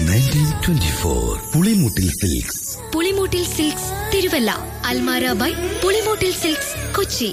Nineteen twenty four Pulimoottil silks Pulimoottil silks Thiruvalla Almara by Pulimoottil silks Kochi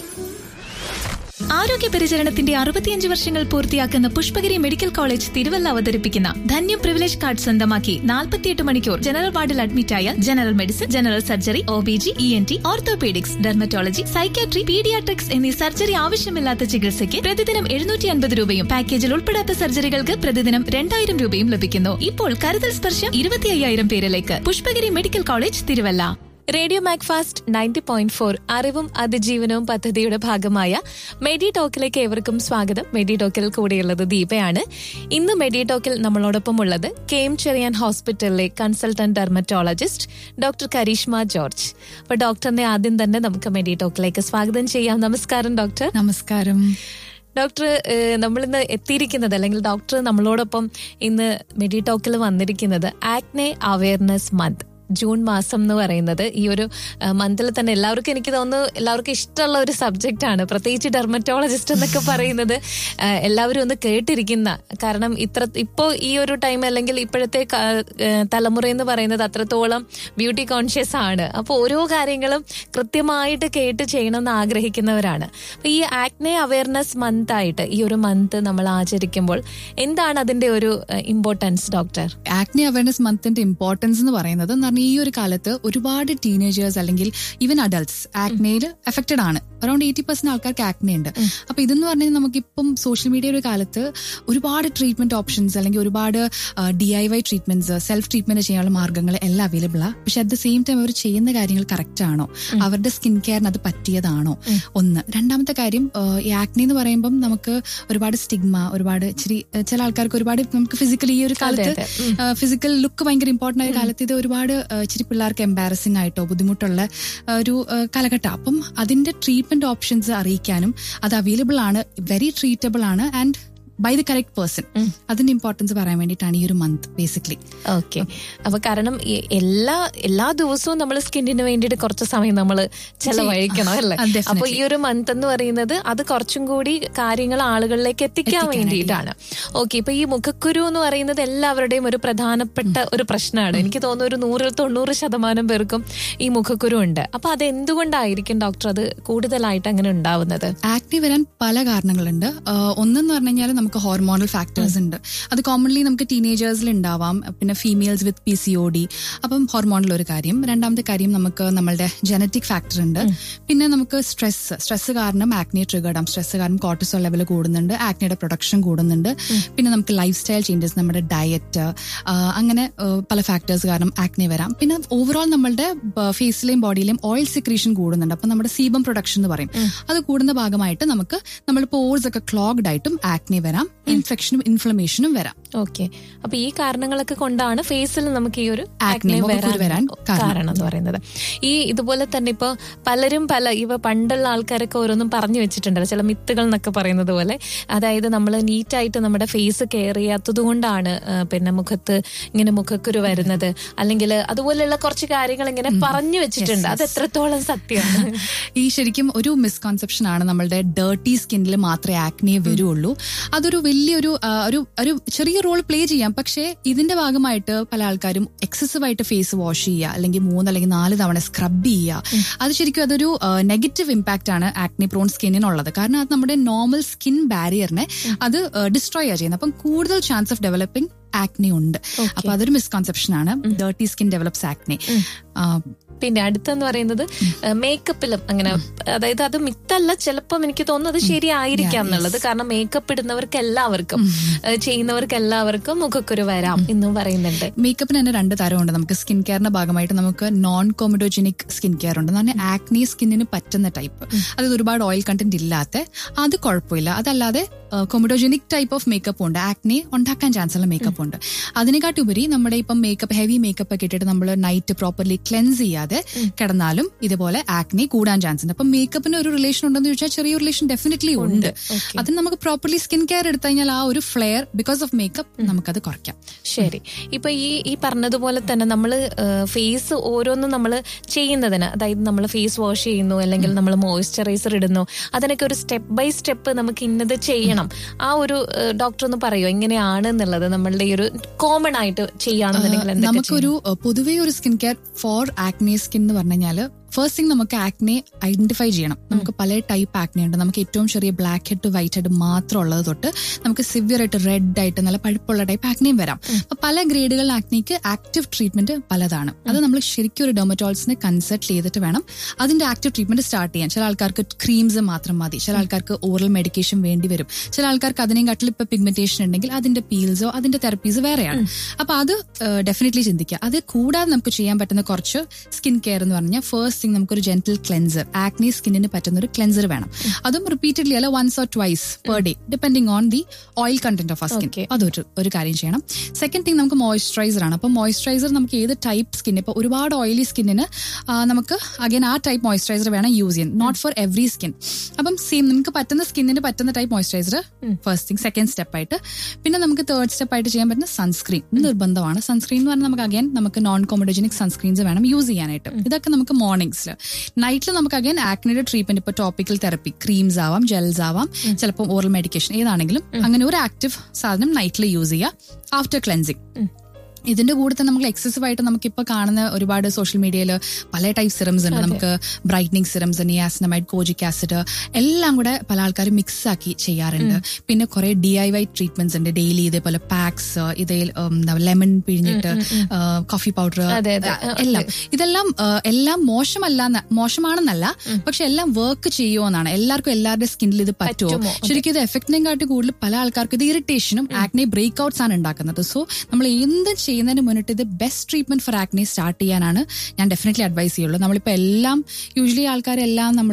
ആരോഗ്യ പരിചരണത്തിന്റെ അറുപത്തിയഞ്ച് വർഷങ്ങൾ പൂർത്തിയാക്കുന്ന പുഷ്പഗിരി മെഡിക്കൽ കോളേജ് തിരുവല്ല അവതരിപ്പിക്കുന്ന ധന്യം പ്രിവിലേജ് കാർഡ് സ്വന്തമാക്കി നാൽപ്പത്തിയെട്ട് മണിക്കൂർ ജനറൽ വാർഡിൽ അഡ്മിറ്റായ general medicine general surgery O B G E N T orthopaedics dermatology psychiatry paediatrics എന്നീ സർജറി ആവശ്യമില്ലാത്ത ചികിത്സയ്ക്ക് പ്രതിദിനം എഴുന്നൂറ്റി അൻപത് രൂപയും പാക്കേജിൽ ഉൾപ്പെടാത്ത സർജറികൾക്ക് പ്രതിദിനം രണ്ടായിരം രൂപയും ലഭിക്കുന്നു ഇപ്പോൾ കരുതൽ സ്പർശം ഇരുപത്തി അയ്യായിരം പേരിലേക്ക് Pushpagiri medical college Thiruvalla radio Macfast ninety point four അറിവും അതിജീവനവും പദ്ധതിയുടെ ഭാഗമായ മെഡി ടോക്കിലേക്ക് ഏവർക്കും സ്വാഗതം മെഡി ടോക്കിൽ കൂടെയുള്ളത് ദീപയാണ് ഇന്ന് മെഡി ടോക്കിൽ നമ്മളോടൊപ്പം ഉള്ളത് കെ എം ചെറിയാൻ ഹോസ്പിറ്റലിലെ consultant dermatologist doctor Karishma George അപ്പൊ ഡോക്ടറിനെ ആദ്യം തന്നെ നമുക്ക് മെഡി ടോക്കിലേക്ക് സ്വാഗതം ചെയ്യാം നമസ്കാരം ഡോക്ടർ നമസ്കാരം ഡോക്ടർ നമ്മളിന്ന് എത്തിയിരിക്കുന്നത് അല്ലെങ്കിൽ ഡോക്ടർ നമ്മളോടൊപ്പം ഇന്ന് മെഡി ടോക്കിൽ വന്നിരിക്കുന്നത് ആക്നെ അവയർനെസ് മന്ത് ജൂൺ മാസം എന്ന് പറയുന്നത് ഈ ഒരു മന്തിൽ തന്നെ എല്ലാവർക്കും എനിക്ക് തോന്നുന്നു എല്ലാവർക്കും ഇഷ്ടമുള്ള ഒരു സബ്ജക്റ്റ് ആണ് പ്രത്യേകിച്ച് ഡെർമറ്റോളജിസ്റ്റ് എന്നൊക്കെ പറയുന്നത് ആ, എല്ലാവരും ഒന്ന് കേട്ടിരിക്കുന്ന കാരണം ഇത്ര ഇപ്പോ ഈ ഒരു ടൈം അല്ലെങ്കിൽ ഇപ്പോഴത്തെ ക- ഏ, തലമുറ എന്ന് പറയുന്നത് അത്രത്തോളം ബ്യൂട്ടി കോൺഷ്യസ് ആണ് അപ്പോൾ ഓരോ കാര്യങ്ങളും കൃത്യമായിട്ട് കേട്ട് ചെയ്യണമെന്ന് ആഗ്രഹിക്കുന്നവരാണ് അപ്പൊ ഈ ആക്നെ അവയർനെസ് മന്ത് ആയിട്ട് ഈ ഒരു മന്ത് നമ്മൾ ആചരിക്കുമ്പോൾ എന്താണ് അതിന്റെ ഒരു ഇമ്പോർട്ടൻസ് ഡോക്ടർ ആക്നെ അവയർനെസ് മന്തിന്റെ ഇമ്പോർട്ടൻസ് എന്ന് പറയുന്നത് എന്ന് പറഞ്ഞാൽ ഈ ഒരു കാലത്ത് ഒരുപാട് ടീനേജേഴ്സ് അല്ലെങ്കിൽ ഈവൻ അഡൾട്ട്സ് ആക്നെയിൽ എഫക്റ്റഡ് ആണ് അറൌണ്ട് എയ്റ്റി പെർസെന്റ് ആൾക്കാർക്ക് ആക്നെ ഉണ്ട് അപ്പൊ ഇതെന്ന് പറഞ്ഞാൽ നമുക്കിപ്പം സോഷ്യൽ മീഡിയ ഒരു കാലത്ത് ഒരുപാട് ട്രീറ്റ്മെന്റ് ഓപ്ഷൻസ് അല്ലെങ്കിൽ ഒരുപാട് D I Y treatments self treatment ചെയ്യാനുള്ള മാർഗ്ഗങ്ങൾ എല്ലാം അവൈലബിൾ ആണ് പക്ഷെ അറ്റ് ദ സെയിം ടൈം അവർ ചെയ്യുന്ന കാര്യങ്ങൾ കറക്റ്റ് ആണോ അവരുടെ സ്കിൻ കെയറിന് അത് പറ്റിയതാണോ ഒന്ന് രണ്ടാമത്തെ കാര്യം ആ, ഈ ആക്നെ എന്ന് പറയുമ്പം നമുക്ക് ഒരുപാട് സ്റ്റിഗ്മ ഒരുപാട് ഇച്ചിരി ആ, ചില ആൾക്കാർക്ക് ഒരുപാട് നമുക്ക് ഫിസിക്കലി ഈ ഒരു കാലത്ത് അതെ. ഫിസിക്കൽ ലുക്ക് ഭയങ്കര ഇമ്പോർട്ടന്റ് ആയ കാലത്ത് ഇത് ഒരുപാട് ആ, ഇച്ചിരി പിള്ളേർക്ക് എംബാരസിംഗ് ആയിട്ടോ ബുദ്ധിമുട്ടുള്ള ആ, ഒരു ആ, കാലഘട്ടം അപ്പം അതിന്റെ ട്രീറ്റ്മെന്റ് ഓപ്ഷൻസ് അറിയിക്കാനും അത് അവൈലബിൾ ആണ് വെരി ട്രീറ്റബിൾ ആണ് and by the correct person അതിന്റെ ഇമ്പോർട്ടൻസ് പറയാൻ വേണ്ടിയിട്ടാണ് ഈ ഒരു മന്ത് ബേസിക്കലി ഓക്കെ അപ്പൊ കാരണം ഈ എല്ലാ എല്ലാ ദിവസവും നമ്മൾ സ്കിന്നിന് വേണ്ടിയിട്ട് കുറച്ച് സമയം നമ്മൾ ചെലവഴിക്കണം അല്ലേ ആ, definitely. അപ്പൊ ഈ ഒരു മന്ത് എന്ന് പറയുന്നത് അത് കുറച്ചും കൂടി കാര്യങ്ങൾ ആളുകളിലേക്ക് എത്തിക്കാൻ വേണ്ടിയിട്ടാണ് ഓക്കെ ഇപ്പൊ ഈ മുഖക്കുരു എന്ന് പറയുന്നത് എല്ലാവരുടെയും ഒരു പ്രധാനപ്പെട്ട ഒരു പ്രശ്നമാണ് എനിക്ക് തോന്നുന്നു ഒരു നൂറിൽ തൊണ്ണൂറ് ശതമാനം പേർക്കും ഈ മുഖക്കുരു ഉണ്ട് അപ്പൊ അത് എന്തുകൊണ്ടായിരിക്കും ഡോക്ടർ അത് കൂടുതലായിട്ട് അങ്ങനെ ഉണ്ടാവുന്നത് ആക്നെ വരാൻ പല കാരണങ്ങളുണ്ട് ആഹ് ഒന്നെന്ന് പറഞ്ഞു കഴിഞ്ഞാൽ നമുക്ക് ഹോർമോണൽ ഫാക്ടേഴ്സ് ഉണ്ട് അത് കോമൺലി നമുക്ക് ടീനേജേഴ്സിൽ ഉണ്ടാവാം പിന്നെ females with P C O D അപ്പം ഹോർമോണൽ ഒരു കാര്യം രണ്ടാമത്തെ കാര്യം നമുക്ക് നമ്മളുടെ ജനറ്റിക് ഫാക്ടർ ഉണ്ട് പിന്നെ നമുക്ക് സ്ട്രെസ് സ്ട്രെസ് കാരണം ആക്നെ ട്രിഗർഡ് ആവും സ്ട്രെസ് കാരണം കോർട്ടിസോൾ ലെവൽ കൂടുന്നുണ്ട് ആക്നയുടെ പ്രൊഡക്ഷൻ കൂടുന്നുണ്ട് പിന്നെ നമുക്ക് ലൈഫ് സ്റ്റൈൽ ചേഞ്ചസ് നമ്മുടെ ഡയറ്റ് അങ്ങനെ ആഹ് പല ഫാക്ടേഴ്സ് കാരണം ആക്നെ വരാം പിന്നെ ഓവറോൾ നമ്മളുടെ ഫേസിലെയും ബോഡിയിലെയും ഓയിൽ സെക്രീഷൻ കൂടുന്നുണ്ട് അപ്പൊ നമ്മുടെ സീബം പ്രൊഡക്ഷൻ എന്ന് പറയും അത് കൂടുന്ന ഭാഗമായിട്ട് നമുക്ക് നമ്മൾ പോഴ്സ് ഒക്കെ ക്ലോഗ്ഡ് ആയിട്ടും ആക്നെ വരാം ഇൻഫെക്ഷനും ഇൻഫ്ലമേഷനും വരാം ഓക്കെ അപ്പൊ ഈ കാരണങ്ങളൊക്കെ കൊണ്ടാണ് ഫേസിൽ നമുക്ക് ഈ ഒരു Acne, acne മുഖക്കുരു വരാൻ കാരണം. കാരണം എന്ന് പറയുന്നത് ഈ ഇതുപോലെ തന്നെ ഇപ്പൊ പലരും പല ഇവ പണ്ടുള്ള ആൾക്കാരൊക്കെ ഓരോന്നും പറഞ്ഞു വെച്ചിട്ടുണ്ടല്ലോ ചില മിത്തുകൾ എന്നൊക്കെ പറയുന്നത് പോലെ അതായത് നമ്മൾ നീറ്റായിട്ട് നമ്മുടെ ഫേസ് കെയർ ചെയ്യാത്തത് കൊണ്ടാണ് ആ, പിന്നെ മുഖത്ത് ഇങ്ങനെ മുഖക്കുരു വരുന്നത് അല്ലെങ്കിൽ അതുപോലെയുള്ള കുറച്ച് കാര്യങ്ങൾ ഇങ്ങനെ പറഞ്ഞു വെച്ചിട്ടുണ്ട് അത് എത്രത്തോളം സത്യമാണ് ഈ ശരിക്കും ഒരു മിസ്കൺസെപ്ഷൻ ആണ് നമ്മളുടെ ഡേർട്ടി സ്കിന്നിൽ മാത്രമേ ആക്നെ വരുള്ളൂ അതൊരു വലിയൊരു ആ, ഒരു ഒരു ചെറിയ റോൾ പ്ലേ ചെയ്യാം പക്ഷേ ഇതിന്റെ ഭാഗമായിട്ട് പല ആൾക്കാരും എക്സസീവ് ആയിട്ട് ഫേസ് വാഷ് ചെയ്യുക അല്ലെങ്കിൽ മൂന്ന് അല്ലെങ്കിൽ നാല് തവണ സ്ക്രബ് ചെയ്യുക അത് ശരിക്കും അതൊരു നെഗറ്റീവ് ഇമ്പാക്റ്റ് ആണ് ആക്നെ പ്രോൺ സ്കിന്നിനുള്ളത് കാരണം അത് നമ്മുടെ നോർമൽ സ്കിൻ ബാരിയറിനെ അത് ഡിസ്ട്രോയ് ചെയ്യുന്നത് അപ്പം കൂടുതൽ ചാൻസ് ഓഫ് ഡെവലപ്പിംഗ് ആക്നെ ഉണ്ട് അപ്പൊ അതൊരു മിസ്കൺസെപ്ഷൻ ആണ് ഡേർട്ടി സ്കിൻ ഡെവലപ്സ് ആക്നെ പിന്നെ അടുത്തെന്ന് പറയുന്നത് മേക്കപ്പിലും അങ്ങനെ അതായത് അത് മിത്തല്ല ചിലപ്പം എനിക്ക് തോന്നുന്നത് അത് ശരിയായിരിക്കാം എന്നുള്ളത് കാരണം മേക്കപ്പ് ഇടുന്നവർക്ക് എല്ലാവർക്കും ഏഹ് ചെയ്യുന്നവർക്ക് എല്ലാവർക്കും മുഖക്കുരു വരാം എന്നും പറയുന്നുണ്ട് മേക്കപ്പിന് തന്നെ രണ്ട് തരമുണ്ട് നമുക്ക് സ്കിൻ കെയറിന്റെ ഭാഗമായിട്ട് നമുക്ക് നോൺ കോമഡോജനിക് സ്കിൻ കെയർ ഉണ്ട് എന്ന് പറഞ്ഞാൽ ആക്നി സ്കിന്നിന് പറ്റുന്ന ടൈപ്പ് അതായത് ഒരുപാട് ഓയിൽ കണ്ടന്റ് ഇല്ലാത്ത അത് കുഴപ്പമില്ല അതല്ലാതെ കൊമഡോജനിക് ടൈപ്പ് ഓഫ് മേക്കപ്പ് ഉണ്ട് ആക്നെ ഉണ്ടാക്കാൻ ചാൻസ് ഉള്ള മേക്കപ്പ് ഉണ്ട് അതിനെക്കാട്ടി ഉപരി നമ്മുടെ ഇപ്പം മേക്കപ്പ് ഹെവി മേക്കപ്പ് ഒക്കെ ഇട്ടിട്ട് നമ്മൾ നൈറ്റ് പ്രോപ്പർലി ക്ലെൻസ് ചെയ്യാതെ കിടന്നാലും ഇതുപോലെ ആക്നെ കൂടാൻ ചാൻസ് ഉണ്ട് അപ്പം മേക്കപ്പിന് ഒരു റിലേഷൻ ഉണ്ടെന്ന് ചോദിച്ചാൽ ചെറിയ റിലേഷൻ ഡെഫിനറ്റ്ലി ഉണ്ട് അതിന് നമുക്ക് പ്രോപ്പർലി സ്കിൻ കെയർ എടുത്തു കഴിഞ്ഞാൽ ആ ഒരു ഫ്ലെയർ ബിക്കോസ് ഓഫ് മേക്കപ്പ് നമുക്കത് കുറയ്ക്കാം ശരി ഇപ്പൊ ഈ ഈ പറഞ്ഞതുപോലെ തന്നെ നമ്മൾ ഫേസ് ഓരോന്നും നമ്മൾ ചെയ്യുന്നതിന് അതായത് നമ്മൾ ഫേസ് വാഷ് ചെയ്യുന്നു അല്ലെങ്കിൽ നമ്മൾ മോയ്സ്ചറൈസർ ഇടുന്നു അതിനൊക്കെ ഒരു സ്റ്റെപ്പ് ബൈ സ്റ്റെപ്പ് നമുക്ക് ഇന്നത് ചെയ്യണം ചെയ്യണം ആ ഒരു ഡോക്ടർ ഒന്ന് പറയോ എങ്ങനെയാണ് എന്നുള്ളത് നമ്മളുടെ ഈ ഒരു കോമൺ ആയിട്ട് ചെയ്യുകയാണെന്നുണ്ടെങ്കിൽ എന്തൊക്കെ നമുക്കൊരു അഹ്, പൊതുവേ ഒരു skin care for acne skin എന്ന് പറഞ്ഞു കഴിഞ്ഞാൽ ഫസ്റ്റ് തിങ് നമുക്ക് ആക്നെ ഐഡന്റിഫൈ ചെയ്യണം നമുക്ക് പല ടൈപ്പ് ആക്നെ ഉണ്ട് നമുക്ക് ഏറ്റവും ചെറിയ blackhead to whitehead മാത്രം ഉള്ളത് തൊട്ട് നമുക്ക് സിവിയർ ആയിട്ട് റെഡ് ആയിട്ട് നല്ല പഴുപ്പുള്ള ടൈപ്പ് ആക്നെയും വരാം അപ്പൊ പല ഗ്രേഡുകൾ ആക്നിക്ക് ആക്റ്റീവ് ട്രീറ്റ്മെന്റ് പലതാണ് അത് നമ്മൾ ശരിക്കും ഒരു ഡെർമറ്റോളജിനെ കൺസൾട്ട് ചെയ്തിട്ട് വേണം അതിന്റെ ആക്റ്റീവ് ട്രീറ്റ്മെന്റ് സ്റ്റാർട്ട് ചെയ്യാൻ ചില ആൾക്കാർക്ക് ക്രീംസ് മാത്രം മതി ചില ആൾക്കാർക്ക് ഓറൽ മെഡിക്കേഷൻ വേണ്ടി വരും ചില ആൾക്കാർക്ക് അതിനെയും കാട്ടിൽ ഇപ്പൊ പിഗ്മെന്റേഷൻ ഉണ്ടെങ്കിൽ അതിന്റെ പീൽസോ അതിന്റെ തെറപ്പീസ് വേറെയാണ് അപ്പൊ അത് ഡെഫിനറ്റ്ലി ചിന്തിക്കുക അത് കൂടാതെ നമുക്ക് ചെയ്യാൻ പറ്റുന്ന കുറച്ച് സ്കിൻ കെയർ എന്ന് പറഞ്ഞാൽ ഫസ്റ്റ് തിങ് നമുക്കൊരു ജെന്റിൽ ക്ലെൻസർ ആക്നി സ്കിന്നിന് പറ്റുന്ന ഒരു ക്ലെൻസർ വേണം അതും റിപ്പീറ്റഡ്ലി അല്ല once or twice per day depending on the oil content of ആ സ്കിൻ Okay. അതൊരു ഒരു കാര്യം ചെയ്യണം സെക്കൻഡ് തിങ് നമുക്ക് മോയ്സ്ചറൈസർ ആണ് അപ്പൊ മോയ്സ്ചറൈസർ നമുക്ക് ഏത് ടൈപ്പ് സ്കിൻ ഇപ്പൊ ഒരുപാട് ഓയിലി സ്കിന്നിന് നമുക്ക് അഗൈൻ ആ ടൈപ്പ് മോയ്സ്ചറൈസർ വേണം യൂസ് ചെയ്യാൻ നോട്ട് ഫോർ എവറി സ്കിൻ അപ്പം സെയിം നിങ്ങൾക്ക് പറ്റുന്ന സ്കിന്നിന് പറ്റുന്ന type moisturiser first thing second step ആയിട്ട് പിന്നെ നമുക്ക് തേർഡ് സ്റ്റെപ്പ് ആയിട്ട് ചെയ്യാൻ പറ്റുന്ന സൺസ്ക്രീൻ നിർബന്ധമാണ് സൺസ്ക്രീൻ എന്ന് പറഞ്ഞാൽ നമുക്ക് അഗൈൻ നമുക്ക് നോൺ കോമഡോജനിക് സൺസ്ക്രീൻസ് വേണം യൂസ് ചെയ്യാനായിട്ട് ഇതൊക്കെ നമുക്ക് മോർണിംഗ്സിൽ നൈറ്റിൽ നമുക്ക് അഗൈൻ ആക്നിയുടെ ട്രീറ്റ്മെന്റ് ഇപ്പൊ ടോപ്പിക്കൽ തെറപ്പി ക്രീംസ് ആവാം ജെൽസ് ആവാം ചിലപ്പോൾ ഓറൽ മെഡിക്കേഷൻ ഏതാണെങ്കിലും അങ്ങനെ ഒരു ആക്റ്റീവ് സാധനം നൈറ്റിൽ യൂസ് ചെയ്യുക ആഫ്റ്റർ ക്ലെൻസിങ് ഇതിന്റെ കൂടെ തന്നെ നമുക്ക് എക്സസീവ് ആയിട്ട് നമുക്ക് ഇപ്പൊ കാണുന്ന ഒരുപാട് സോഷ്യൽ മീഡിയയിൽ പല ടൈപ്പ് സിറംസ് ഉണ്ട് നമുക്ക് brightening serums niacinamide kojic acid എല്ലാം കൂടെ പല ആൾക്കാരും മിക്സ് ആക്കി ചെയ്യാറുണ്ട് പിന്നെ കുറെ ഡി ഐ വൈ ട്രീറ്റ്മെന്റ്സ് ഉണ്ട് ഡെയിലി ഇതേപോലെ പാക്സ് ഇതേ ലെമൺ പിഴിഞ്ഞിട്ട് കോഫി പൗഡർ അതെ, അതെ. എല്ലാം ഇതെല്ലാം ആ, എല്ലാം മോശമല്ല എന്ന്- മോശമാണെന്നല്ല പക്ഷെ എല്ലാം വർക്ക് ചെയ്യുമോന്നാണ് എല്ലാവർക്കും എല്ലാവരുടെ സ്കിന്നിൽ ഇത് പറ്റുമോ പറ്റുമോ? ശരിക്കും ഇത് എഫക്റ്റിനെയും കാട്ടി കൂടുതൽ പല ആൾക്കാർക്ക് ഇത് ഇറിറ്റേഷനും ആക്നെ ബ്രേക്ക് ഔട്ട്സ് ആണ് ഉണ്ടാക്കുന്നത് സോ നമ്മൾ എന്ത് ചെയ്യുന്നതിന് മുന്നിട്ട് ഇത് best treatment for acne start ചെയ്യാനാണ് ഞാൻ ഡെഫിനറ്റ്ലി അഡ്വൈസ് ചെയ്യുള്ളൂ നമ്മളിപ്പോ എല്ലാം യൂഷ്വലി ആൾക്കാരെല്ലാം നമ്മൾ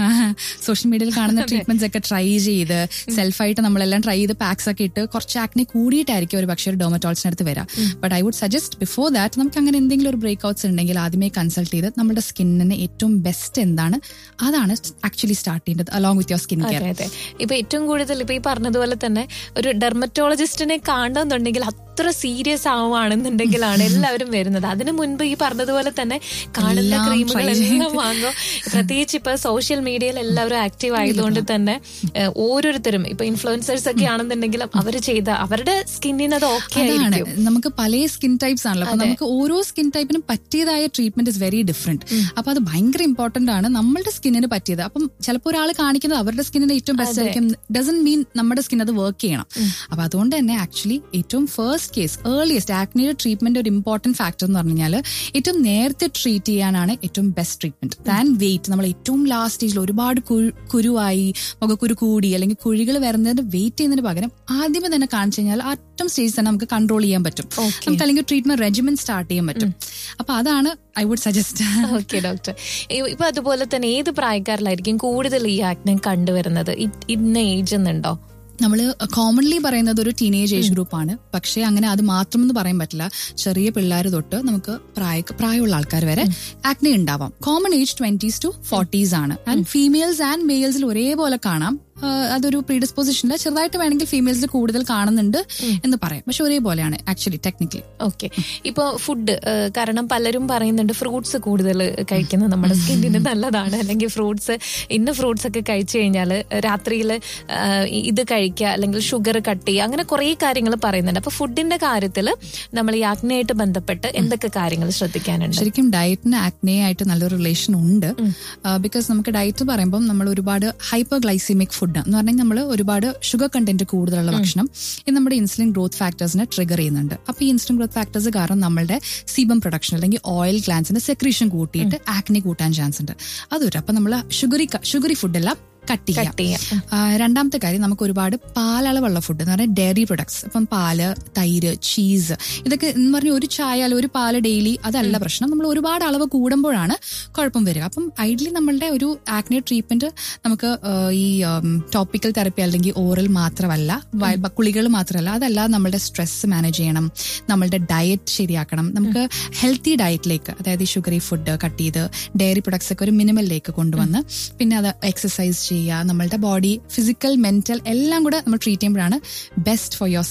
സോഷ്യൽ മീഡിയയിൽ കാണുന്ന ട്രീറ്റ്മെന്റ്സ് ഒക്കെ ട്രൈ ചെയ്ത് സെൽഫായിട്ട് നമ്മളെല്ലാം ട്രൈ ചെയ്ത് പാക്സ് ഒക്കെ ഇട്ട് കുറച്ച് ആക്നെ കൂടിയിട്ടായിരിക്കും ഒരു പക്ഷേ ഒരു ഡോമറ്റോൾസിന് അടുത്ത് വരാം but I would suggest before that നമുക്ക് അങ്ങനെ എന്തെങ്കിലും ഒരു ബ്രേക്ക് ഔട്ട്സ് ഉണ്ടെങ്കിൽ ആദ്യമേ കൺസൾട്ട് ചെയ്ത് നമ്മുടെ സ്കിന്നിന് ഏറ്റവും ബെസ്റ്റ് എന്താണ് അതാണ് ആക്ച്വലി സ്റ്റാർട്ട് ചെയ്യേണ്ടത് along with your skin care അതെ അതെ ഇപ്പൊ ഏറ്റവും കൂടുതൽ ഇപ്പൊ ഈ പറഞ്ഞതുപോലെ തന്നെ ഒരു ഡെർമറ്റോളജിസ്റ്റിനെ കാണണമെന്നുണ്ടെങ്കിൽ അത്ര സീരിയസ് ആവുകയാണെന്നുണ്ടെങ്കിലാണ് എല്ലാവരും വരുന്നത് അതിനു മുൻപ് ഈ പറഞ്ഞതുപോലെ തന്നെ കാണുന്ന എല്ലാം ക്രീമുകൾ try എല്ലാം വാങ്ങും പ്രത്യേകിച്ച് ഇപ്പൊ സോഷ്യൽ മീഡിയയിൽ എല്ലാവരും ആക്റ്റീവ് ആയതുകൊണ്ട് തന്നെ ഏഹ്, ഓരോരുത്തരും ഇപ്പൊ ഇൻഫ്ലുവൻസേഴ്സ് ഒക്കെ ആണെന്നുണ്ടെങ്കിലും അവർ ചെയ്ത അവരുടെ സ്കിന്നിന് അത് ഓക്കെ അതാണ് ആയിരിക്കും നമുക്ക് പല സ്കിൻ ടൈപ്സ് ആണല്ലോ അപ്പൊ നമുക്ക് ഓരോ സ്കിൻ ടൈപ്പിനും പറ്റിയതായ ട്രീറ്റ്മെന്റ് ഇസ് വെരി ഡിഫറെന്റ് അപ്പൊ അത് ഭയങ്കര ഇമ്പോർട്ടന്റ് ആണ് നമ്മളുടെ സ്കിന്നിന് പറ്റിയത് അപ്പം ചിലപ്പോൾ ഒരാൾ കാണിക്കുന്നത് അവരുടെ സ്കിന്നിന് ഏറ്റവും ബെസ്റ്റ് ആയിരിക്കും ഡസൻ മീൻ നമ്മുടെ സ്കിൻ അത് വർക്ക് ചെയ്യണം അപ്പൊ അതുകൊണ്ട് തന്നെ ആക്ച്വലി ഏറ്റവും ഫസ്റ്റ് കേസ് ഏർലിയസ്റ്റ് ആക്നിയുടെ ട്രീറ്റ്മെന്റ് ഒരു ഇമ്പോർട്ടന്റ് ഫാക്ടർ എന്ന് പറഞ്ഞു കഴിഞ്ഞാൽ ഏറ്റവും നേരത്തെ ട്രീറ്റ് ചെയ്യാനാണ് ഏറ്റവും ബെസ്റ്റ് ട്രീറ്റ്മെന്റ് ദാൻ വെയിറ്റ് നമ്മൾ ഏറ്റവും ലാസ്റ്റ് സ്റ്റേജിൽ ഒരുപാട് കുരു- കുരുവായി മുഖക്കുരു കൂടി അല്ലെങ്കിൽ കുഴികൾ വരുന്നതിന് വെയിറ്റ് ചെയ്യുന്നതിന് പകരം ആദ്യമേ തന്നെ കാണിച്ചു കഴിഞ്ഞാൽ അറ്റം സ്റ്റേജ് തന്നെ നമുക്ക് കൺട്രോൾ ചെയ്യാൻ പറ്റും നമുക്ക് അല്ലെങ്കിൽ ട്രീറ്റ്മെന്റ് റെജിമെന്റ് സ്റ്റാർട്ട് ചെയ്യാൻ പറ്റും അപ്പൊ അതാണ് I would suggest okay doctor ഇപ്പൊ അതുപോലെ തന്നെ ഏത് പ്രായക്കാരിലായിരിക്കും കൂടുതൽ ഈ ആക്നെ കണ്ടുവരുന്നത് ഇ- ഇന്ന ഏജ് എന്നുണ്ടോ നമ്മൾ കോമൺലി പറയുന്നത് ഒരു ടീനേജ് ഏജ് ഗ്രൂപ്പ് ആണ് പക്ഷേ അങ്ങനെ അത് മാത്രമെന്ന് പറയാൻ പറ്റില്ല ചെറിയ പിള്ളേർ തൊട്ട് നമുക്ക് പ്രായ പ്രായമുള്ള ആൾക്കാർ വരെ ആക്നെ ഉണ്ടാവാം common age twenties to forties ആണ് ആൻഡ് ഫീമെയിൽസ് ആൻഡ് മെയിൽസിൽ ഒരേപോലെ കാണാം ആ, അതൊരു പ്രീഡിസ്പോസിഷനിൽ ചെറുതായിട്ട് വേണമെങ്കിൽ ഫീമെയിൽസിൽ കൂടുതൽ കാണുന്നുണ്ട് എന്ന് പറയാം പക്ഷെ ഒരേപോലെയാണ് ആക്ച്വലി ടെക്നിക്കലി ഓക്കെ ഇപ്പൊ ഫുഡ് കാരണം പലരും പറയുന്നുണ്ട് ഫ്രൂട്ട്സ് കൂടുതൽ കഴിക്കുന്നത് നമ്മുടെ സ്കിന്നിന് നല്ലതാണ് അല്ലെങ്കിൽ ഫ്രൂട്ട്സ് ഇന്ന ഫ്രൂട്ട്സ് ഒക്കെ കഴിച്ചു കഴിഞ്ഞാൽ രാത്രിയിൽ ഇത് കഴിക്കുക അല്ലെങ്കിൽ ഷുഗർ കട്ട് ചെയ്യുക അങ്ങനെ കുറേ കാര്യങ്ങൾ പറയുന്നുണ്ട് അപ്പൊ ഫുഡിന്റെ കാര്യത്തിൽ നമ്മൾ ഈ ആഗ്നയായിട്ട് ബന്ധപ്പെട്ട് എന്തൊക്കെ കാര്യങ്ങൾ ശ്രദ്ധിക്കാനുണ്ട് ശരിക്കും ഡയറ്റിന് ആക്നെ ആയിട്ട് നല്ലൊരു റിലേഷൻ ഉണ്ട് ബിക്കോസ് നമുക്ക് ഡയറ്റ് പറയുമ്പോൾ നമ്മൾ ഒരുപാട് ഹൈപ്പർ ഗ്ലൈസിമിക് ഫുഡ് എന്ന് പറഞ്ഞാൽ നമ്മൾ ഒരുപാട് ഷുഗർ കണ്ടന്റ് കൂടുതലുള്ള ഭക്ഷണം ഇത് നമ്മുടെ ഇൻസുലിൻ ഗ്രോത്ത് ഫാക്ടേഴ്സിനെ ട്രിഗർ ചെയ്യുന്നുണ്ട് അപ്പൊ ഈ ഇൻസുലിൻ ഗ്രോത്ത് ഫാക്ടേഴ്സ് കാരണം നമ്മുടെ സീബം പ്രൊഡക്ഷൻ അല്ലെങ്കിൽ ഓയിൽ ഗ്ലാൻസിന്റെ സെക്രീഷൻ കൂട്ടിയിട്ട് ആക്നെ കൂട്ടാൻ ചാൻസ് ഉണ്ട് അതൊരു അപ്പൊ നമ്മൾ ഷുഗറി ഷുഗറി ഫുഡെല്ലാം കട്ട് ചെയ്യാം കട്ട് ചെയ്യാം ആ, രണ്ടാമത്തെ കാര്യം നമുക്ക് ഒരുപാട് പാലളവുള്ള ഫുഡ് എന്ന് പറഞ്ഞാൽ ഡയറി പ്രൊഡക്ട്സ് ഇപ്പം പാല് തൈര് ചീസ് ഇതൊക്കെ എന്ന് പറഞ്ഞ ഒരു ചായ അല്ല ഒരു പാല് ഡെയിലി അതല്ല പ്രശ്നം നമ്മൾ ഒരുപാട് അളവ് കൂടുമ്പോഴാണ് കുഴപ്പം വരിക അപ്പം ഐഡലി നമ്മളുടെ ഒരു ആക്നെ ട്രീറ്റ്മെന്റ് നമുക്ക് ആ, ഈ ടോപ്പിക്കൽ തെറപ്പി അല്ലെങ്കിൽ ഓറൽ മാത്രമല്ല വ- കുളികൾ മാത്രമല്ല അതല്ലാതെ നമ്മളുടെ സ്ട്രെസ് മാനേജ് ചെയ്യണം നമ്മളുടെ ഡയറ്റ് ശരിയാക്കണം നമുക്ക് ഹെൽത്തി ഡയറ്റിലേക്ക് അതായത് ഈ ഷുഗറി ഫുഡ് കട്ട് ചെയ്ത് ഡയറി പ്രൊഡക്ട്സ് ഒക്കെ ഒരു മിനിമലിലേക്ക് കൊണ്ടുവന്ന് പിന്നെ അത് എക്സസൈസ് ചെയ്യുക നമ്മളുടെ ബോഡി ഫിസിക്കൽ മെന്റൽ എല്ലാം കൂടെ നമ്മൾ ട്രീറ്റ് ചെയ്യുമ്പോഴാണ് ബെസ്റ്റ് ഫോർ യുവർ സ്കിൻ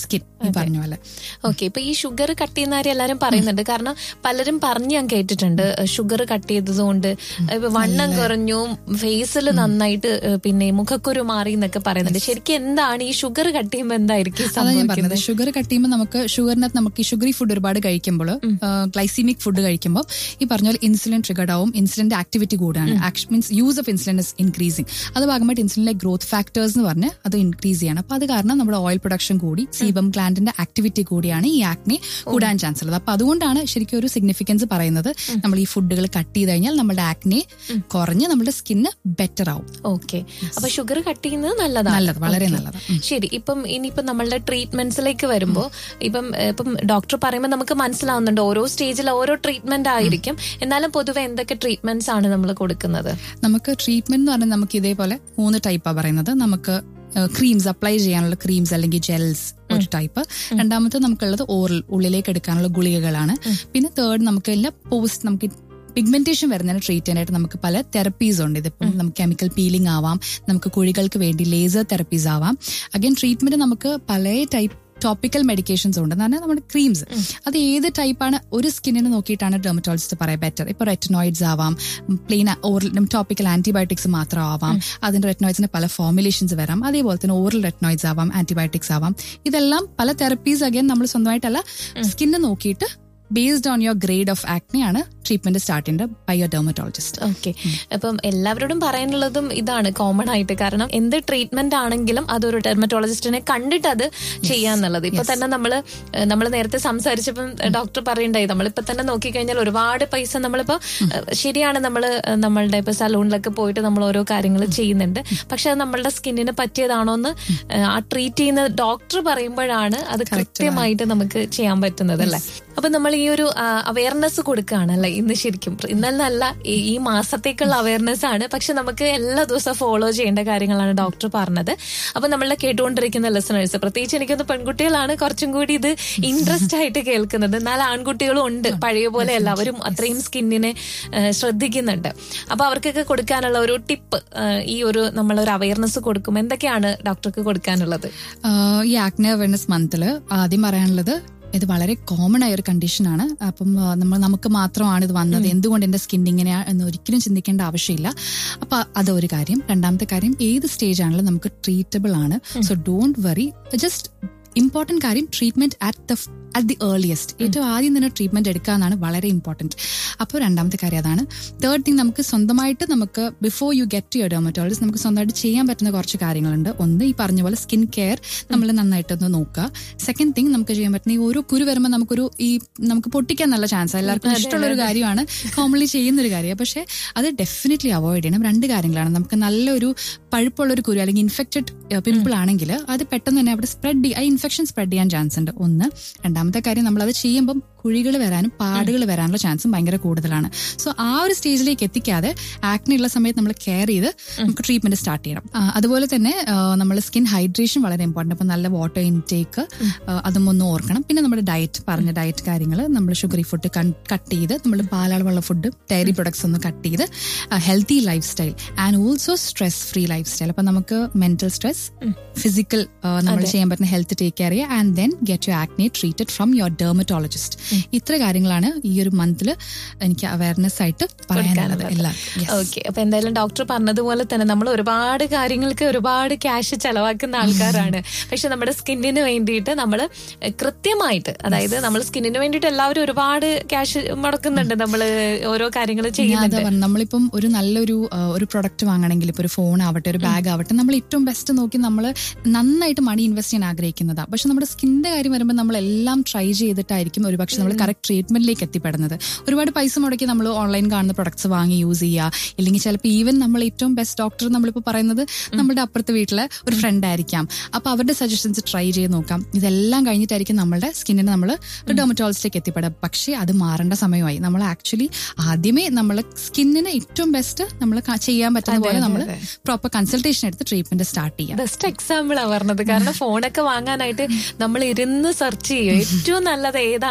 ഈ പറഞ്ഞ പോലെ ഓക്കെ ഇപ്പൊ ഈ ഷുഗർ കട്ട് ചെയ്യുന്ന കാര്യം എല്ലാരും പറയുന്നുണ്ട് കാരണം പലരും പറഞ്ഞ് ഞാൻ കേട്ടിട്ടുണ്ട് ഷുഗർ കട്ട് ചെയ്തത് കൊണ്ട് ഇപ്പൊ വണ്ണം കുറഞ്ഞു ഫേസിൽ നന്നായിട്ട് ഏഹ്, പിന്നെ മുഖക്കുരു മാറി എന്നൊക്കെ പറയുന്നുണ്ട് ശരിക്കും എന്താണ് ഈ ഷുഗർ കട്ട് ചെയ്യുമ്പോൾ എന്തായിരിക്കും അതാ ഞാൻ സംഭവിക്കുന്നത് പറഞ്ഞത് ഷുഗർ കട്ട് ചെയ്യുമ്പോൾ നമുക്ക് ഷുഗറിനകത്ത് നമുക്ക് ഈ ഷുഗറി ഫുഡ് ഒരുപാട് കഴിക്കുമ്പോൾ ഗ്ലൈസിമിക് ഫുഡ് കഴിക്കുമ്പോൾ ഈ പറഞ്ഞ പോലെ ഇൻസുലിൻ ട്രിഗർഡ് ആവും ഇൻസുലിന്റെ ആക്ടിവിറ്റി കൂടാണ് means use of insulin is increasing അത് ഭാഗമായിട്ട് ഇൻസുലിനിലെ ഗ്രോത്ത് ഫാക്ടേഴ്സ് എന്ന് പറഞ്ഞ് അത് ഇൻക്രീസ് ചെയ്യണം അപ്പൊ അത് കാരണം നമ്മുടെ ഓയിൽ പ്രൊഡക്ഷൻ കൂടി സീബം ഗ്ലാൻഡിന്റെ ആക്ടിവിറ്റി കൂടിയാണ് ഈ ആക്നെ കൂടാൻ ചാൻസ് ഉള്ളത് അപ്പൊ അതുകൊണ്ടാണ് ശരിക്കും ഒരു സിഗ്നിഫിക്കൻസ് പറയുന്നത് നമ്മൾ ഈ ഫുഡുകൾ കട്ട് ചെയ്ത് കഴിഞ്ഞാൽ നമ്മുടെ ആക്നെ കുറഞ്ഞ് നമ്മുടെ സ്കിന്ന് ബെറ്റർ ആവും ഓക്കെ അപ്പൊ ഷുഗർ കട്ട് ചെയ്യുന്നത് നല്ലതാണ് നല്ലത്, വളരെ Okay. നല്ലത്. ഉം. ശരി ഇപ്പം ഇനിയിപ്പം നമ്മളുടെ ട്രീറ്റ്മെന്റ്സിലേക്ക് വരുമ്പോ ഇപ്പം ഏഹ്, ഇപ്പം ഡോക്ടർ പറയുമ്പോൾ നമുക്ക് മനസ്സിലാവുന്നുണ്ട് ഓരോ സ്റ്റേജിൽ ഓരോ ട്രീറ്റ്മെന്റ് ആയിരിക്കും എന്നാലും പൊതുവെ എന്തൊക്കെ ട്രീറ്റ്മെന്റ്സ് ആണ് നമ്മൾ കൊടുക്കുന്നത് നമുക്ക് ട്രീറ്റ്മെന്റ് എന്ന് പറഞ്ഞാൽ നമുക്ക് ഇതേപോലെ മൂന്ന് ടൈപ്പാണ് പറയുന്നത് നമുക്ക് ക്രീംസ് അപ്ലൈ ചെയ്യാനുള്ള ക്രീംസ് അല്ലെങ്കിൽ ജെൽസ് ഒരു ടൈപ്പ് രണ്ടാമത്തെ നമുക്കുള്ളത് ഓറൽ ഉള്ളിലേക്ക് എടുക്കാനുള്ള ഗുളികകളാണ് പിന്നെ തേർഡ് നമുക്ക് എല്ലാം പോസ്റ്റ് നമുക്ക് പിഗ്മെന്റേഷൻ വരുന്നതിന് ട്രീറ്റ് ചെയ്യാനായിട്ട് നമുക്ക് പല തെറപ്പീസ് ഉണ്ട് ഇതിപ്പം നമുക്ക് കെമിക്കൽ പീലിംഗ് ആവാം നമുക്ക് കുഴികൾക്ക് വേണ്ടി ലേസർ തെറപ്പീസ് ആവാം അഗൈൻ ട്രീറ്റ്മെന്റ് നമുക്ക് പല ടൈപ്പ് ടോപ്പിക്കൽ മെഡിക്കേഷൻസ് ഉണ്ട് എന്ന് പറഞ്ഞാൽ നമ്മുടെ ക്രീംസ് അത് ഏത് ടൈപ്പാണ് ഒരു സ്കിന്നിന് നോക്കിയിട്ടാണ് ഡെർമറ്റോളജിസ്റ്റ് പറയാൻ ബെറ്റർ ഇപ്പൊ റെറ്റനോയിഡ്സ് ആവാം പ്ലെയിൻ ഓറൽ ടോപ്പിക്കൽ ആന്റിബയോട്ടിക്സ് മാത്രം ആവാം അതിന്റെ റെറ്റനോയിഡ്സിന് പല ഫോർമുലേഷൻസ് വരാം അതേപോലെ തന്നെ ഓറൽ റെറ്റനോയിഡ്സ് ആവാം ആന്റിബയോട്ടിക്സ് ആവാം ഇതെല്ലാം പല തെറപ്പീസ് അഗൈൻ നമ്മൾ സ്വന്തമായിട്ടല്ല സ്കിന്ന് നോക്കിയിട്ട് based on your grade of acne ആണ് ട്രീറ്റ്മെന്റ് സ്റ്റാർട്ട് ചെയ്യുന്നത് ബൈ യുവർ ഡെർമറ്റോളജിസ്റ്റ് ഓക്കെ അപ്പം എല്ലാവരോടും പറയാനുള്ളതും ഇതാണ് കോമൺ ആയിട്ട് കാരണം എന്ത് ട്രീറ്റ്മെന്റ് ആണെങ്കിലും അതൊരു ഡെർമറ്റോളജിസ്റ്റിനെ കണ്ടിട്ട് അത് ചെയ്യാന്നുള്ളത് ഇപ്പൊ തന്നെ നമ്മള് ഏഹ്, നമ്മള് നേരത്തെ സംസാരിച്ചപ്പം ഡോക്ടർ പറയണ്ടായി നമ്മളിപ്പോ തന്നെ നോക്കിക്കഴിഞ്ഞാൽ ഒരുപാട് പൈസ നമ്മളിപ്പോ ഏഹ്, ശരിയാണ് നമ്മള് ഏഹ്, നമ്മളുടെ ഇപ്പൊ സലൂണിലൊക്കെ പോയിട്ട് നമ്മൾ ഓരോ കാര്യങ്ങൾ ചെയ്യുന്നുണ്ട് പക്ഷെ അത് നമ്മളുടെ സ്കിന്നിന് പറ്റിയതാണോ എന്ന് ഏഹ്, ആ ട്രീറ്റ് ചെയ്യുന്ന ഡോക്ടർ പറയുമ്പോഴാണ് അത് കൃത്യമായിട്ട് നമുക്ക് ചെയ്യാൻ പറ്റുന്നത് അല്ലേ അപ്പൊ നമ്മൾ ഈ ഒരു അവയർനെസ് കൊടുക്കുകയാണല്ലേ ഇന്ന് ശരിക്കും ഇന്നല്ല ഈ ഈ മാസത്തേക്കുള്ള അവയർനെസ് ആണ് പക്ഷെ നമുക്ക് എല്ലാ ദിവസവും ഫോളോ ചെയ്യേണ്ട കാര്യങ്ങളാണ് ഡോക്ടർ പറഞ്ഞത് അപ്പൊ നമ്മളെ കേട്ടുകൊണ്ടിരിക്കുന്ന ലിസണേഴ്സ് പ്രത്യേകിച്ച് എനിക്കൊന്ന് പെൺകുട്ടികളാണ് കുറച്ചും കൂടി ഇത് ഇൻട്രസ്റ്റ് ആയിട്ട് കേൾക്കുന്നത് എന്നാൽ ആൺകുട്ടികളും ഉണ്ട് പഴയ പോലെ എല്ലാവരും അത്രയും സ്കിന്നിനെ ശ്രദ്ധിക്കുന്നുണ്ട് അപ്പൊ അവർക്കൊക്കെ കൊടുക്കാനുള്ള ഒരു ടിപ്പ് ഈ ഒരു നമ്മളൊരു അവയർനെസ് കൊടുക്കും എന്തൊക്കെയാണ് ഡോക്ടർക്ക് കൊടുക്കാനുള്ളത് ആഹ് ഈ ആക്നെ അവയർനെസ് മന്തിൽ ആദ്യം പറയാനുള്ളത് ഇത് വളരെ കോമൺ ആയ ഒരു കണ്ടീഷനാണ് അപ്പം ആഹ് നമ്മൾ നമുക്ക് മാത്രമാണ് ഇത് വന്നത് എന്തുകൊണ്ട് എന്റെ സ്കിൻ ഇങ്ങനെയാ എന്ന് ഒരിക്കലും ചിന്തിക്കേണ്ട ആവശ്യമില്ല അപ്പൊ അതൊരു കാര്യം രണ്ടാമത്തെ കാര്യം ഏത് സ്റ്റേജ് ആണെങ്കിലും നമുക്ക് ട്രീറ്റബിൾ ആണ് so don't worry just important കാര്യം treatment at the at the earliest ഏറ്റവും ആദ്യം തന്നെ ട്രീറ്റ്മെന്റ് എടുക്കുക എന്നാണ് വളരെ ഇമ്പോർട്ടന്റ് അപ്പോൾ രണ്ടാമത്തെ കാര്യം അതാണ് തേർഡ് തിങ് നമുക്ക് സ്വന്തമായിട്ട് നമുക്ക് before you get to your dermatologist നമുക്ക് സ്വന്തമായിട്ട് ചെയ്യാൻ പറ്റുന്ന കുറച്ച് കാര്യങ്ങളുണ്ട് ഒന്ന് ഈ പറഞ്ഞ പോലെ സ്കിൻ കെയർ നമ്മൾ നന്നായിട്ടൊന്ന് നോക്കുക സെക്കൻഡ് തിങ് നമുക്ക് ചെയ്യാൻ പറ്റുന്ന ഈ ഓരോ കുരു വരുമ്പോൾ നമുക്കൊരു ഈ നമുക്ക് പൊട്ടിക്കാൻ നല്ല ചാൻസ് എല്ലാവർക്കും ഇഷ്ടമുള്ള ഒരു കാര്യമാണ് കോമൺലി ചെയ്യുന്ന ഒരു കാര്യം പക്ഷേ അത് ഡെഫിനറ്റ്ലി അവോയ്ഡ് ചെയ്യണം രണ്ട് കാര്യങ്ങളാണ് നമുക്ക് നല്ലൊരു പഴുപ്പുള്ള ഒരു കുരു അല്ലെങ്കിൽ ഇൻഫെക്റ്റഡ് പിമ്പിൾ ആണെങ്കിൽ അത് പെട്ടെന്ന് തന്നെ അവിടെ സ്പ്രെഡ് ആ ഇൻഫെക്ഷൻ സ്പ്രെഡ് ചെയ്യാൻ ചാൻസ് ഉണ്ട് ഒന്ന് രണ്ടാമത്തെ കാര്യം നമ്മൾ അത് ചെയ്യുമ്പം കുഴികൾ വരാനും പാടുകൾ വരാനുള്ള ചാൻസും ഭയങ്കര കൂടുതലാണ് സോ ആ ഒരു സ്റ്റേജിലേക്ക് എത്തിക്കാതെ ആക്നെ ഉള്ള സമയത്ത് നമ്മൾ കെയർ ചെയ്ത് നമുക്ക് ട്രീറ്റ്മെന്റ് സ്റ്റാർട്ട് ചെയ്യണം ആ, അതുപോലെ തന്നെ നമ്മൾ സ്കിൻ ഹൈഡ്രേഷൻ വളരെ ഇമ്പോർട്ടന്റ് അപ്പൊ നല്ല വാട്ടർ ഇൻടേക്ക് അതും ഒന്ന് ഓർക്കണം പിന്നെ നമ്മുടെ ഡയറ്റ് പറഞ്ഞ ഡയറ്റ് കാര്യങ്ങൾ നമ്മൾ ഷുഗറി ഫുഡ് കട്ട് ചെയ്ത് നമ്മൾ പാലാളുള്ള ഫുഡ് ഡയറി പ്രൊഡക്ട്സ് ഒന്ന് കട്ട് ചെയ്ത് healthy lifestyle and also stress free lifestyle അപ്പൊ നമുക്ക് മെന്റൽ സ്ട്രെസ് ഫിസിക്കൽ നമ്മൾ ചെയ്യാൻ പറ്റുന്ന ഹെൽത്ത് ടേക്ക് കെയർ ചെയ്യുക and then get you acne treated from your dermatologist ഇത്ര കാര്യങ്ങളാണ് ഈ ഒരു മന്തിൽ എനിക്ക് അവയർനെസ് ആയിട്ട് പറയാനുള്ളത് എല്ലാവർക്കും Yes. ഓക്കെ അപ്പൊ എന്തായാലും ഡോക്ടർ പറഞ്ഞതുപോലെ തന്നെ നമ്മൾ ഒരുപാട് കാര്യങ്ങൾക്ക് ഒരുപാട് ക്യാഷ് ചെലവാക്കുന്ന ആൾക്കാരാണ് പക്ഷെ നമ്മുടെ സ്കിന്നിന് വേണ്ടിയിട്ട് നമ്മൾ കൃത്യമായിട്ട് അതായത് നമ്മൾ സ്കിന്നിന് വേണ്ടിയിട്ട് എല്ലാവരും ഒരുപാട് ക്യാഷ് മുടക്കുന്നുണ്ട് നമ്മൾ ഓരോ കാര്യങ്ങൾ ഞാൻ അതാ ചെയ്യുന്നുണ്ട് പറഞ്ഞത്. നമ്മളിപ്പം ഒരു നല്ലൊരു ആ, ഒരു പ്രൊഡക്റ്റ് വാങ്ങണമെങ്കിൽ ഇപ്പൊ ഒരു ഫോൺ ആവട്ടെ ഒരു ബാഗ് ആവട്ടെ നമ്മൾ ഏറ്റവും ബെസ്റ്റ് നോക്കി നമ്മൾ നന്നായിട്ട് മണി ഇൻവെസ്റ്റ് ചെയ്യാൻ ആഗ്രഹിക്കുന്നതാ പക്ഷെ നമ്മുടെ സ്കിന്നിന്റെ കാര്യം വരുമ്പോൾ നമ്മൾ എല്ലാം ട്രൈ ചെയ്തിട്ടായിരിക്കും ഒരു പക്ഷെ നമ്മൾ കറക്റ്റ് ട്രീറ്റ്മെന്റിലേക്ക് എത്തിപ്പെടുന്നത് ഒരുപാട് പൈസ മുടക്കി നമ്മൾ ഓൺലൈൻ കാണുന്ന പ്രൊഡക്ട്സ് വാങ്ങി യൂസ് ചെയ്യുക ഇല്ലെങ്കിൽ ചിലപ്പോൾ ഈവൻ നമ്മൾ ഏറ്റവും ബെസ്റ്റ് ഡോക്ടർ നമ്മളിപ്പോൾ പറയുന്നത് നമ്മുടെ അപ്പുറത്തെ വീട്ടിലെ ഒരു ഫ്രണ്ട് ആയിരിക്കാം അപ്പൊ അവരുടെ സജഷൻസ് ട്രൈ ചെയ്ത് നോക്കാം ഇതെല്ലാം കഴിഞ്ഞിട്ടായിരിക്കും നമ്മളുടെ സ്കിന്നിന് നമ്മൾ ഒരു ഡെർമറ്റോളജിലേക്ക് എത്തിപ്പെടുക പക്ഷേ അത് മാറേണ്ട സമയമായി നമ്മൾ ആക്ച്വലി ആദ്യമേ നമ്മൾ സ്കിന്നിന് ഏറ്റവും ബെസ്റ്റ് നമ്മൾ ചെയ്യാൻ പറ്റുന്ന പോലെ നമ്മൾ പ്രോപ്പർ കൺസൾട്ടേഷൻ എടുത്ത് ട്രീറ്റ്മെന്റ് സ്റ്റാർട്ട് ചെയ്യാം ബെസ്റ്റ് എക്സാമ്പിൾ ആ പറഞ്ഞത് കാരണം ഫോണൊക്കെ വാങ്ങാനായിട്ട് നമ്മൾ ഇരുന്ന് സെർച്ച് ചെയ്യും ഏറ്റവും നല്ലത് ഏതാണെന്ന്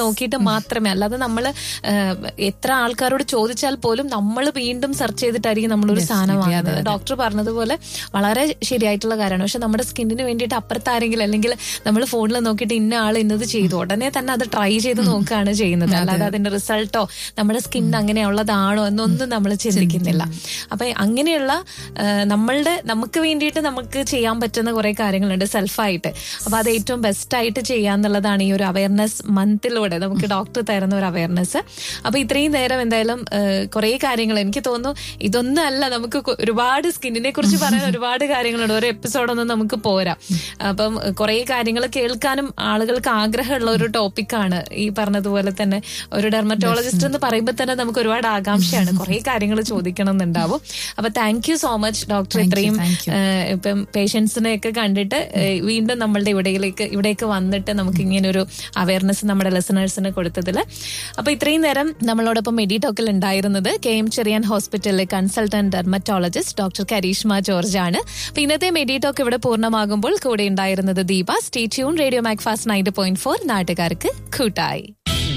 നോക്കിയിട്ട് മാത്രമേ അല്ലാതെ നമ്മൾ എത്ര ആൾക്കാരോട് ചോദിച്ചാൽ പോലും നമ്മൾ വീണ്ടും സെർച്ച് ചെയ്തിട്ടായിരിക്കും നമ്മളൊരു സാധനം വാങ്ങുന്നത് ഡോക്ടർ പറഞ്ഞതുപോലെ വളരെ ശരിയായിട്ടുള്ള കാര്യമാണ് പക്ഷെ നമ്മുടെ സ്കിന്നിന് വേണ്ടിയിട്ട് അപ്പുറത്ത് ആരെങ്കിലും അല്ലെങ്കിൽ നമ്മൾ ഫോണിൽ നോക്കിയിട്ട് ഇന്ന ആൾ ഇന്നത് ചെയ്തു ഉടനെ തന്നെ അത് ട്രൈ ചെയ്ത് നോക്കുകയാണ് ചെയ്യുന്നത് അല്ലാതെ അതിന്റെ റിസൾട്ടോ നമ്മുടെ സ്കിൻ അങ്ങനെയുള്ളതാണോ എന്നൊന്നും നമ്മൾ ചിന്തിക്കുന്നില്ല അപ്പൊ അങ്ങനെയുള്ള ആ, നമ്മളുടെ നമുക്ക് വേണ്ടിയിട്ട് നമുക്ക് ചെയ്യാൻ പറ്റുന്ന കുറെ കാര്യങ്ങളുണ്ട് സെൽഫായിട്ട് അപ്പൊ അത് ഏറ്റവും ബെസ്റ്റ് ആയിട്ട് ചെയ്യാന്നുള്ളതാണ് ഈ ഒരു അവയർനെസ് മന്തിലൂടെ നമുക്ക് ഡോക്ടർ തരുന്ന ഒരു അവയർനെസ് അപ്പൊ ഇത്രയും നേരം എന്തായാലും കുറെ കാര്യങ്ങൾ എനിക്ക് തോന്നുന്നു ഇതൊന്നും അല്ല നമുക്ക് കൊ- ഒരുപാട് സ്കിന്നിനെ കുറിച്ച് പറയാൻ ഒരുപാട് കാര്യങ്ങളുണ്ട് ഒരു എപ്പിസോഡൊന്നും നമുക്ക് പോരാ അപ്പം കുറെ കാര്യങ്ങൾ കേൾക്കാനും ആളുകൾക്ക് ആഗ്രഹമുള്ള ഒരു ടോപ്പിക്കാണ് ഈ പറഞ്ഞതുപോലെ തന്നെ ഒരു ഡെർമറ്റോളജിസ്റ്റ് എന്ന് പറയുമ്പോൾ തന്നെ നമുക്ക് ഒരുപാട് ആകാംക്ഷയാണ് കുറെ കാര്യങ്ങൾ ചോദിക്കണം എന്നുണ്ടാവും അപ്പൊ thank you so much doctor ഇത്രയും thank you. ഏഹ് ഇപ്പം പേഷ്യൻസിനെ ഒക്കെ കണ്ടിട്ട് ഏഹ് വീണ്ടും നമ്മളുടെ ഇവിടയിലേക്ക് ഇവിടേക്ക് വന്നിട്ട് നമുക്ക് ഇങ്ങനെ ഒരു അവയർനെസ് നമ്മുടെ ലിസണേഴ്സിന് കൊടുത്തതിൽ അപ്പൊ ഇത്രയും നേരം നമ്മളോടൊപ്പം മെഡിടോക്കിൽ ഉണ്ടായിരുന്നത് കെ എം ചെറിയാൻ ഹോസ്പിറ്റലിലെ consultant dermatologist doctor Karishma George ആണ് അപ്പൊ ഇന്നത്തെ മെഡിടോക്ക് ഇവിടെ പൂർണ്ണമാകുമ്പോൾ കൂടെ ഉണ്ടായിരുന്നത് Deepa stay tune radio Macfast ninety point four നാട്ടുകാർക്ക് കൂട്ടായി